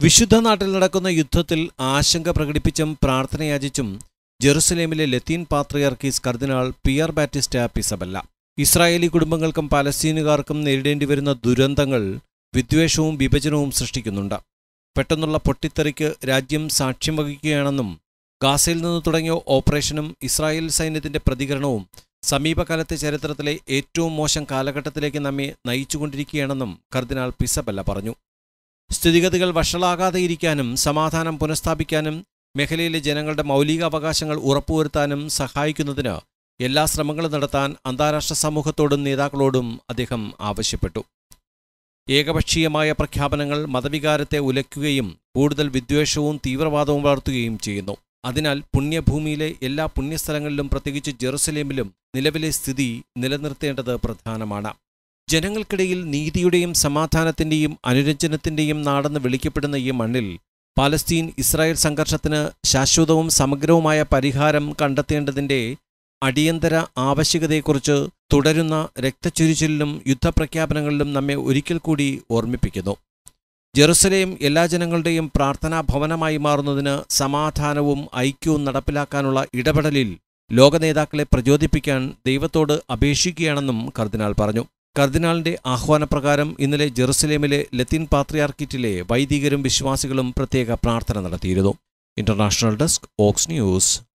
വിശുദ്ധ നാട്ടിൽ നടക്കുന്ന യുദ്ധത്തിൽ ആശങ്ക പ്രകടിപ്പിച്ചും പ്രാർത്ഥനയാചിച്ചും ജെറുസലേമിലെ ലത്തീൻ പാത്രിയാർക്കീസ് കർദിനാൾ പിയർ ബാറ്റിസ്റ്റ പിസബല്ല ഇസ്രായേലി കുടുംബങ്ങൾക്കും പലസ്തീനുകാർക്കും നേരിടേണ്ടി വരുന്ന ദുരന്തങ്ങൾ വിദ്വേഷവും വിഭജനവും സൃഷ്ടിക്കുന്നുണ്ട് പെട്ടെന്നുള്ള പൊട്ടിത്തെറിക്ക് രാജ്യം സാക്ഷ്യം വഹിക്കുകയാണെന്നും ഗാസയിൽ നിന്ന് തുടങ്ങിയ ഓപ്പറേഷനും ഇസ്രായേൽ സൈന്യത്തിന്റെ പ്രതികരണവും സമീപകാലത്തെ ചരിത്രത്തിലെ ഏറ്റവും മോശം കാലഘട്ടത്തിലേക്ക് നമ്മെ നയിച്ചുകൊണ്ടിരിക്കുകയാണെന്നും കർദിനാൾ പിസബല്ല പറഞ്ഞു സ്ഥിതിഗതികൾ വഷളാകാതെയിരിക്കാനും സമാധാനം പുനഃസ്ഥാപിക്കാനും മേഖലയിലെ ജനങ്ങളുടെ മൗലികാവകാശങ്ങൾ ഉറപ്പുവരുത്താനും സഹായിക്കുന്നതിന് എല്ലാ ശ്രമങ്ങളും നടത്താൻ അന്താരാഷ്ട്ര സമൂഹത്തോടും നേതാക്കളോടും അദ്ദേഹം ആവശ്യപ്പെട്ടു ഏകപക്ഷീയമായ പ്രഖ്യാപനങ്ങൾ മതവികാരത്തെ ഉലയ്ക്കുകയും കൂടുതൽ വിദ്വേഷവും തീവ്രവാദവും വളർത്തുകയും ചെയ്യുന്നു അതിനാൽ പുണ്യഭൂമിയിലെ എല്ലാ പുണ്യസ്ഥലങ്ങളിലും പ്രത്യേകിച്ച് ജെറുസലേമിലും നിലവിലെ സ്ഥിതി നിലനിർത്തേണ്ടത് പ്രധാനമാണ് ജനങ്ങൾക്കിടയിൽ നീതിയുടെയും സമാധാനത്തിന്റെയും അനുരഞ്ജനത്തിന്റെയും നാടെന്ന് വിളിക്കപ്പെടുന്ന ഈ മണ്ണിൽ പാലസ്തീൻ ഇസ്രായേൽ സംഘർഷത്തിന് ശാശ്വതവും സമഗ്രവുമായ പരിഹാരം കണ്ടെത്തേണ്ടതിന്റെ അടിയന്തര ആവശ്യകതയെക്കുറിച്ച് തുടരുന്ന രക്തച്ചൊരിച്ചിലിലും യുദ്ധപ്രഖ്യാപനങ്ങളിലും നമ്മെ ഒരിക്കൽ കൂടി ഓർമ്മിപ്പിക്കുന്നു ജെറുസലേം എല്ലാ ജനങ്ങളുടെയും പ്രാർത്ഥനാ ഭവനമായി മാറുന്നതിന് സമാധാനവും ഐക്യവും നടപ്പിലാക്കാനുള്ള ഇടപെടലിൽ ലോക നേതാക്കളെ പ്രചോദിപ്പിക്കാൻ ദൈവത്തോട് അപേക്ഷിക്കുകയാണെന്നും കർദിനാൾ പറഞ്ഞു കർദിനാളിന്റെ ആഹ്വാനപ്രകാരം ഇന്നലെ ജെറുസലേമിലെ ലത്തീൻ പാത്രിയാർക്കിറ്റിലെ വൈദികരും വിശ്വാസികളും പ്രത്യേക പ്രാർത്ഥന നടത്തിയിരുന്നു ഇന്റർനാഷണൽ ഡെസ്ക് ഓക്സ് ന്യൂസ്